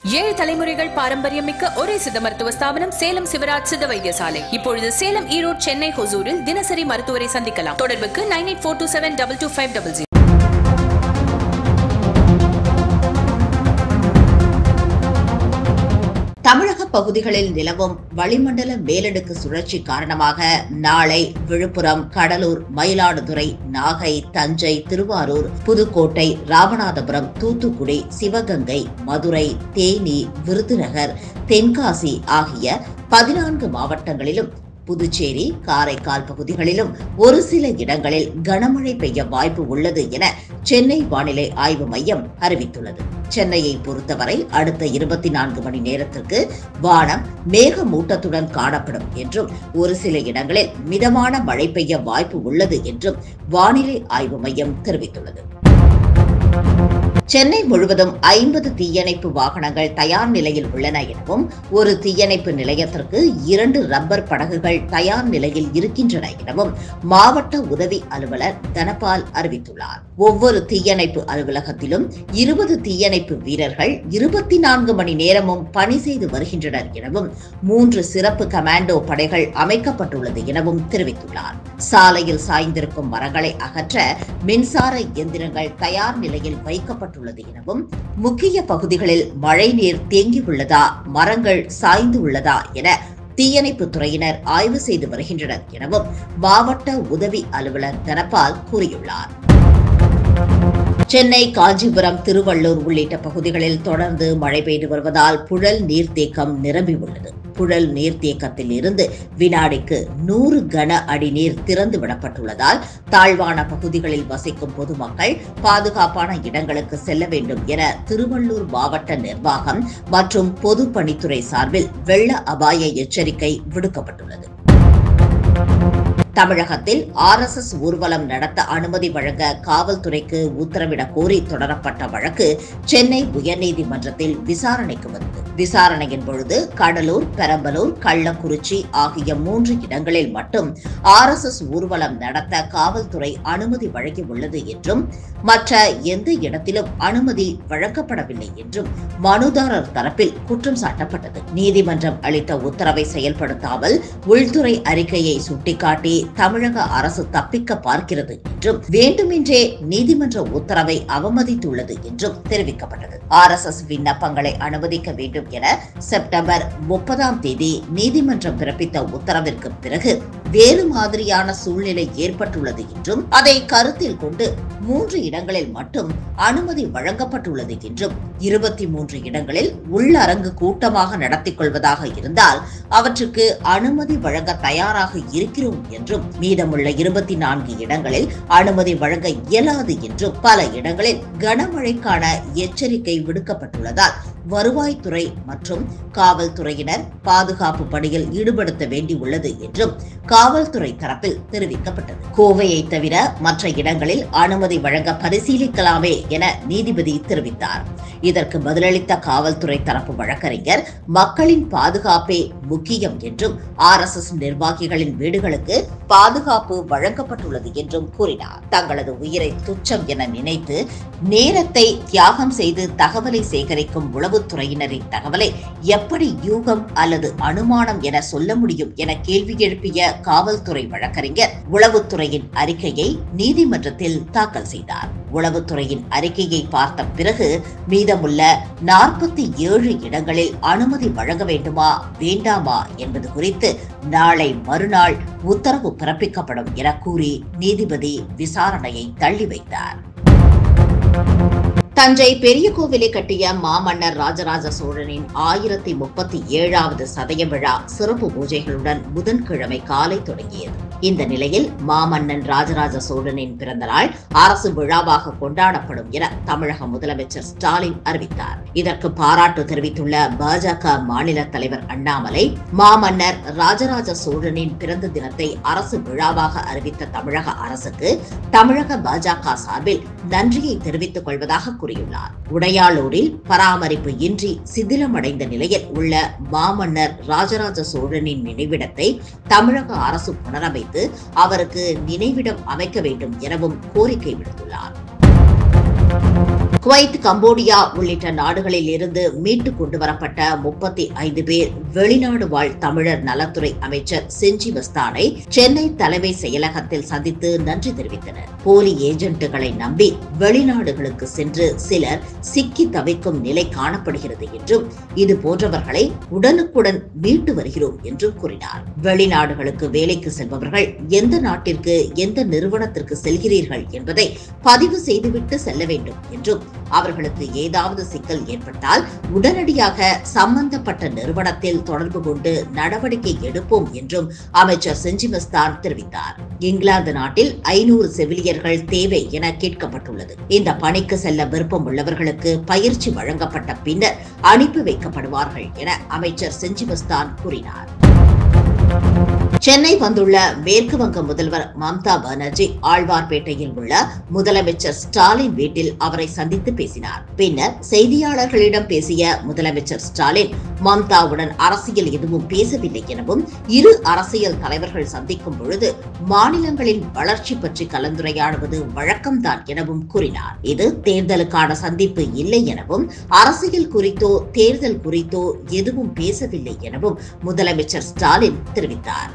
ஏழு தலைமுறைகள் பாரம்பரியம் மிக்க ஒரே சித்த மருத்துவ ஸ்தாபனம் சேலம் சிவராஜ் சித்த வைத்தியசாலை இப்பொழுது சேலம் ஈரோடு சென்னை ஹொசூரில் தினசரி மருத்துவரை சந்திக்கலாம் தொடர்புக்கு nine eight four two seven double two five double zero தமிழக பகுதிகளில் நிலவும் வளிமண்டல மேலடுக்கு சுழற்சி காரணமாக நாளை விழுப்புரம் கடலூர் மயிலாடுதுறை நாகை தஞ்சை திருவாரூர் புதுக்கோட்டை ராமநாதபுரம் தூத்துக்குடி சிவகங்கை மதுரை தேனி விருதுநகர் தென்காசி ஆகிய பதினான்கு மாவட்டங்களிலும் புதுச்சேரி காரைக்கால் பகுதிகளிலும் ஒரு சில இடங்களில் கனமழை பெய்ய வாய்ப்பு உள்ளது என சென்னை வானிலை ஆய்வு மையம் அறிவித்துள்ளது சென்னையை பொறுத்தவரை அடுத்த இருபத்தி நான்கு மணி நேரத்திற்கு வானம் மேகமூட்டத்துடன் காணப்படும் என்றும் ஒரு சில இடங்களில் மிதமான மழை பெய்ய வாய்ப்பு உள்ளது என்றும் வானிலை ஆய்வு மையம் தெரிவித்துள்ளது சென்னை முழுவதும் ஐம்பது தீயணைப்பு வாகனங்கள் தயார் நிலையில் உள்ளன எனவும் ஒரு தீயணைப்பு நிலையத்திற்கு இரண்டு ரப்பர் படகுகள் தயார் நிலையில் இருக்கின்றன எனவும் மாவட்ட உதவி அலுவலர் தனபால் அறிவித்துள்ளார் ஒவ்வொரு தீயணைப்பு அலுவலகத்திலும் இருபது தீயணைப்பு வீரர்கள் இருபத்தி நான்கு மணி நேரமும் பணி செய்து வருகின்றனர் எனவும் மூன்று சிறப்பு கமாண்டோ படைகள் அமைக்கப்பட்டுள்ளது எனவும் தெரிவித்துள்ளார் சாலையில் சாய்ந்திருக்கும் மரங்களை அகற்ற மின்சார இயந்திரங்கள் தயார் நிலையில் வைக்கப்பட்டுள்ளது எனவும் முக்கிய பகுதிகளில் மழைநீர் தேங்கியுள்ளதா மரங்கள் சாய்ந்து உள்ளதா என தீயணைப்பு துறையினர் ஆய்வு செய்து வருகின்றனர் எனவும் மாவட்ட உதவி அலுவலர் தனபால் கூறியுள்ளார் சென்னை காஞ்சிபுரம் திருவள்ளூர் உள்ளிட்ட பகுதிகளில் தொடர்ந்து மழை பெய்து வருவதால் புழல் நீர்த்தேக்கம் நிரம்பியுள்ளது புழல் நீர்த்தேக்கத்தில் இருந்து வினாடிக்கு நூறு கன அடி நீர் திறந்து விடப்பட்டுள்ளதால் தாழ்வான பகுதிகளில் வசிக்கும் பொதுமக்கள் பாதுகாப்பான இடங்களுக்கு செல்ல வேண்டும் என திருவள்ளூர் மாவட்ட நிர்வாகம் மற்றும் பொதுப்பணித்துறை சார்பில் வெள்ள அபாய எச்சரிக்கை விடுக்கப்பட்டுள்ளது தமிழகத்தில் ஆர்எஸ்எஸ் ஊர்வலம் நடத்த அனுமதி வழங்க காவல்துறைக்கு உத்தரவிடக் கோரி தொடரப்பட்ட வழக்கு சென்னை உயர்நீதிமன்றத்தில் விசாரணைக்கு வந்தது விசாரணையின் பொழுது கடலூர் பெரம்பலூர் கள்ளக்குறிச்சி ஆகிய மூன்று இடங்களில் மட்டும் ஆர்எஸ்எஸ் ஊர்வலம் நடத்த காவல்துறை அனுமதி வழங்கியுள்ளது என்றும் மற்ற எந்த இடத்திலும் அனுமதி வழங்கப்படவில்லை என்றும் மனுதாரர் தரப்பில் குற்றம் சாட்டப்பட்டது நீதிமன்றம் அளித்த உத்தரவை செயல்படுத்தாமல் உள்துறை அறிக்கையை சுட்டிக்காட்டி தமிழக அரசு தப்பிக்க பார்க்கிறது என்றும் வேண்டுமென்றே நீதிமன்ற உத்தரவை அவமதித்துள்ளது என்றும் தெரிவிக்கப்பட்டது ஆர் எஸ் எஸ் விண்ணப்பங்களை அனுமதிக்க வேண்டும் என செப்டம்பர் முப்பதாம் தேதி நீதிமன்றம் பிறப்பித்த உத்தரவிற்கு பிறகு வேறு மாதிரியான சூழ்நிலை ஏற்பட்டுள்ளது என்றும் அதை கருத்தில் கொண்டு மூன்று இடங்களில் மட்டும் அனுமதி வழங்கப்பட்டுள்ளது என்றும் இருபத்தி மூன்று இடங்களில் உள்ளரங்கு கூட்டமாக நடத்திக் கொள்வதாக இருந்தால் அவற்றுக்கு அனுமதி வழங்க தயாராக இருக்கிறோம் என்றும் மீதமுள்ள இருபத்தி நான்கு இடங்களில் அனுமதி வழங்க இயலாது என்றும் பல இடங்களில் கனமழைக்கான எச்சரிக்கை விடுக்கப்பட்டுள்ளதால் வருவாய்த்துறை மற்றும் காவல்துறையினர் பாதுகாப்பு பணியில் ஈடுபடுத்த வேண்டியுள்ளது என்றும் காவல்துறை தரப்பில் தெரிவிக்கப்பட்டது கோவையை தவிர மற்ற இடங்களில் அனுமதி வழங்க பரிசீலிக்கலாமே என நீதிபதி தெரிவித்தார் இதற்கு பதிலளித்த காவல்துறை தரப்பு வழக்கறிஞர் மக்களின் பாதுகாப்பே முக்கியம் என்றும் ஆர் எஸ் எஸ் நிர்வாகிகளின் வீடுகளுக்கு பாதுகாப்பு வழங்கப்பட்டுள்ளது என்றும் கூறினார் தங்களது உயிரை துச்சம் என நினைத்து நேரத்தை தியாகம் செய்து தகவலை சேகரிக்கும் உளவுத்துறையினரின் தகவலை எப்படி யூகம் அல்லது அனுமானம் என சொல்ல முடியும் என கேள்வி எழுப்பிய காவல்துறை வழக்கறிஞர் உளவுத்துறையின் அறிக்கையை நீதிமன்றத்தில் தாக்கல் செய்தார் உளவுத்துறையின் அறிக்கையை பார்த்த பிறகு மீதமுள்ள நாற்பத்தி ஏழு இடங்களில் அனுமதி வழங்க வேண்டுமா வேண்டாமா என்பது குறித்து நாளை மறுநாள் உத்தரவு பிறப்பிக்கப்படும் என கூறி நீதிபதி விசாரணையை தள்ளி வைத்தார் தஞ்சை பெரிய கோவிலை கட்டிய மாமன்னர் ராஜராஜ சோழனின் ஆயிரத்தி முப்பத்தி ஏழாவது சதய விழா சிறப்பு பூஜைகளுடன் புதன்கிழமை காலை தொடங்கியது இந்த நிலையில் மாமன்னன் ராஜராஜ சோழனின் பிறந்த நாள் அரசு விழாவாக கொண்டாடப்படும் என தமிழக முதலமைச்சர் ஸ்டாலின் அறிவித்தார் இதற்கு பாராட்டு தெரிவித்துள்ள பாஜக மாநில தலைவர் அண்ணாமலை மாமன்னர் ராஜராஜ சோழனின் பிறந்த தினத்தை அரசு விழாவாக அறிவித்த தமிழக அரசுக்கு தமிழக பாஜக சார்பில் நன்றியை தெரிவித்துக் கொள்வதாக கூறியுள்ளார் உடையாளூரில் பராமரிப்பு இன்றி சிதிலமடைந்த நிலையில் உள்ள மாமன்னர் ராஜராஜ சோழனின் நினைவிடத்தை தமிழக அரசு புனரமைத்து அவருக்கு நினைவிடம் அமைக்க வேண்டும் எனவும் கோரிக்கை விடுத்துள்ளார் குவைத் கம்போடியா உள்ளிட்ட நாடுகளில் இருந்து மீட்டு கொண்டு வரப்பட்ட முப்பத்தி ஐந்து பேர் வெளிநாடு வாழ் தமிழர் நலத்துறை அமைச்சர் செஞ்சி மஸ்தானை சென்னை தலைமை செயலகத்தில் சந்தித்து நன்றி தெரிவித்தனர் போலி ஏஜென்ட்டுகளை நம்பி வெளிநாடுகளுக்கு சென்று சிலர் சிக்கி தவிக்கும் நிலை காணப்படுகிறது என்றும் இது போன்றவர்களை உடனுக்குடன் மீட்டு வருகிறோம் என்றும் கூறினார் வெளிநாடுகளுக்கு வேலைக்கு செல்பவர்கள் எந்த நாட்டிற்கு எந்த நிறுவனத்திற்கு செல்கிறீர்கள் என்பதை பதிவு செய்துவிட்டு செல்ல வேண்டும் என்றும் அவர்களுக்கு ஏதாவது சிக்கல் ஏற்பட்டால் உடனடியாக சம்பந்தப்பட்ட நிறுவனத்தில் தொடர்பு கொண்டு நடவடிக்கை எடுப்போம் என்றும் அமைச்சர் செஞ்சிமஸ்தான் தெரிவித்தார் இங்கிலாந்து நாட்டில் ஐநூறு செவிலியர்கள் தேவை என கேட்கப்பட்டுள்ளது இந்த பணிக்கு செல்ல விருப்பம் உள்ளவர்களுக்கு பயிற்சி வழங்கப்பட்ட பின்னர் அனுப்பி வைக்கப்படுவார்கள் என அமைச்சர் செஞ்சிமஸ்தான் கூறினார் சென்னை வந்துள்ள மேற்கு வங்க முதல்வர் மம்தா பானர்ஜி ஆழ்வார்பேட்டையில் உள்ள முதலமைச்சர் ஸ்டாலின் வீட்டில் அவரை சந்தித்து பேசினார் பின்னர் செய்தியாளர்களிடம் பேசிய முதலமைச்சர் ஸ்டாலின் மம்தாவுடன் அரசியல் எதுவும் பேசவில்லை எனவும் இரு அரசியல் தலைவர்கள் சந்திக்கும் பொழுது மாநிலங்களின் வளர்ச்சி பற்றி கலந்துரையாடுவது வழக்கம்தான் எனவும் கூறினார் இது தேர்தலுக்கான சந்திப்பு இல்லை எனவும் அரசியல் குறித்தோ தேர்தல் குறித்தோ எதுவும் பேசவில்லை எனவும் முதலமைச்சர் ஸ்டாலின் தெரிவித்தார்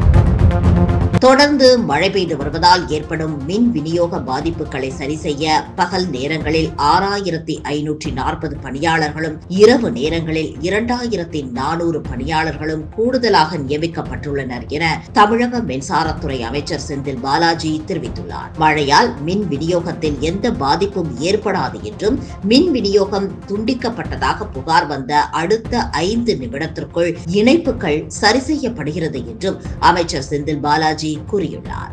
தொடர்ந்து மழை பெய்து வருவதால் ஏற்படும் மின் விநியோக பாதிப்புகளை சரி செய்ய பகல் நேரங்களில் ஆறாயிரத்தி ஐநூற்றி நாற்பது பணியாளர்களும் இரவு நேரங்களில் இரண்டாயிரத்தி நானூறு பணியாளர்களும் கூடுதலாக நியமிக்கப்பட்டுள்ளனர் என தமிழக மின்சாரத்துறை அமைச்சர் செந்தில் பாலாஜி தெரிவித்துள்ளார் மழையால் மின் விநியோகத்தில் எந்த பாதிப்பும் ஏற்படாது என்றும் மின் விநியோகம் துண்டிக்கப்பட்டதாக புகார் வந்த அடுத்த ஐந்து நிமிடத்திற்குள் இணைப்புகள் சரி செய்யப்படுகிறது என்றும் அமைச்சர் செந்தில் பாலாஜி கூறியுள்ளார்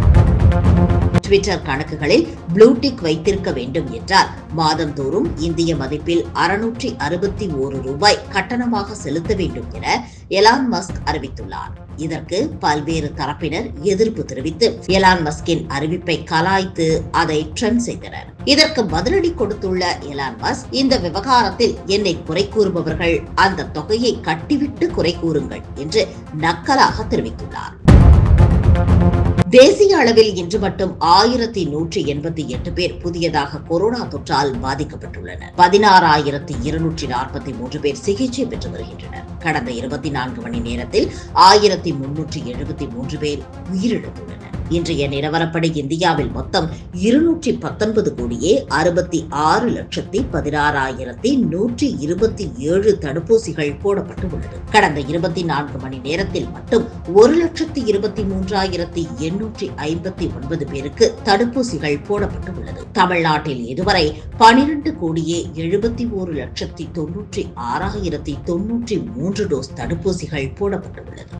ட்விட்டர் கணக்குகளில் ப்ளூடிக் வைத்திருக்க வேண்டும் என்றால் மாதந்தோறும் இந்திய மதிப்பில் அறுநூற்றி அறுபத்தி ஓரு ரூபாய் கட்டணமாக செலுத்த வேண்டும் என எலான் மஸ்க் அறிவித்துள்ளார் இதற்கு பல்வேறு தரப்பினர் எதிர்ப்பு தெரிவித்து எலான் மஸ்கின் அறிவிப்பை கலாய்த்து அதை ட்ரெண்ட் செய்தனர் இதற்கு பதிலடி கொடுத்துள்ள எலான் மஸ்க் இந்த விவகாரத்தில் என்னை குறை கூறுபவர்கள் அந்த தொகையை கட்டிவிட்டு குறை கூறுங்கள் என்று நக்கலாக தெரிவித்துள்ளார் தேசிய அளவில் இன்று மட்டும் ஆயிரத்தி நூற்றி எண்பத்தி எட்டு பேர் புதியதாக கொரோனா தொற்றால் பாதிக்கப்பட்டுள்ளனர் பதினாறாயிரத்தி இருநூற்றி நாற்பத்தி மூன்று பேர் சிகிச்சை பெற்று வருகின்றனர் கடந்த இருபத்தி நான்கு மணி நேரத்தில் ஆயிரத்தி முன்னூற்றி எழுபத்தி மூன்று பேர் உயிரிழந்துள்ளனர் இன்றைய நிலவரப்படி இந்தியாவில் மொத்தம் இருநூற்றி பத்தொன்பது கோடியே அறுபத்தி ஆறு லட்சத்தி பதினாறாயிரத்தி நூற்றி இருபத்தி ஏழு தடுப்பூசிகள் போடப்பட்டு உள்ளது கடந்த இருபத்தி நான்கு மணி நேரத்தில் மட்டும் ஒரு லட்சத்தி இருபத்தி மூன்றாயிரத்தி எண்ணூற்றி ஐம்பத்தி ஒன்பது பேருக்கு தடுப்பூசிகள் போடப்பட்டு உள்ளது தமிழ்நாட்டில் இதுவரை பனிரெண்டு கோடியே எழுபத்தி ஒரு லட்சத்தி தொன்னூற்றி ஆறாயிரத்தி தொன்னூற்றி மூன்று டோஸ் தடுப்பூசிகள் போடப்பட்டுள்ளது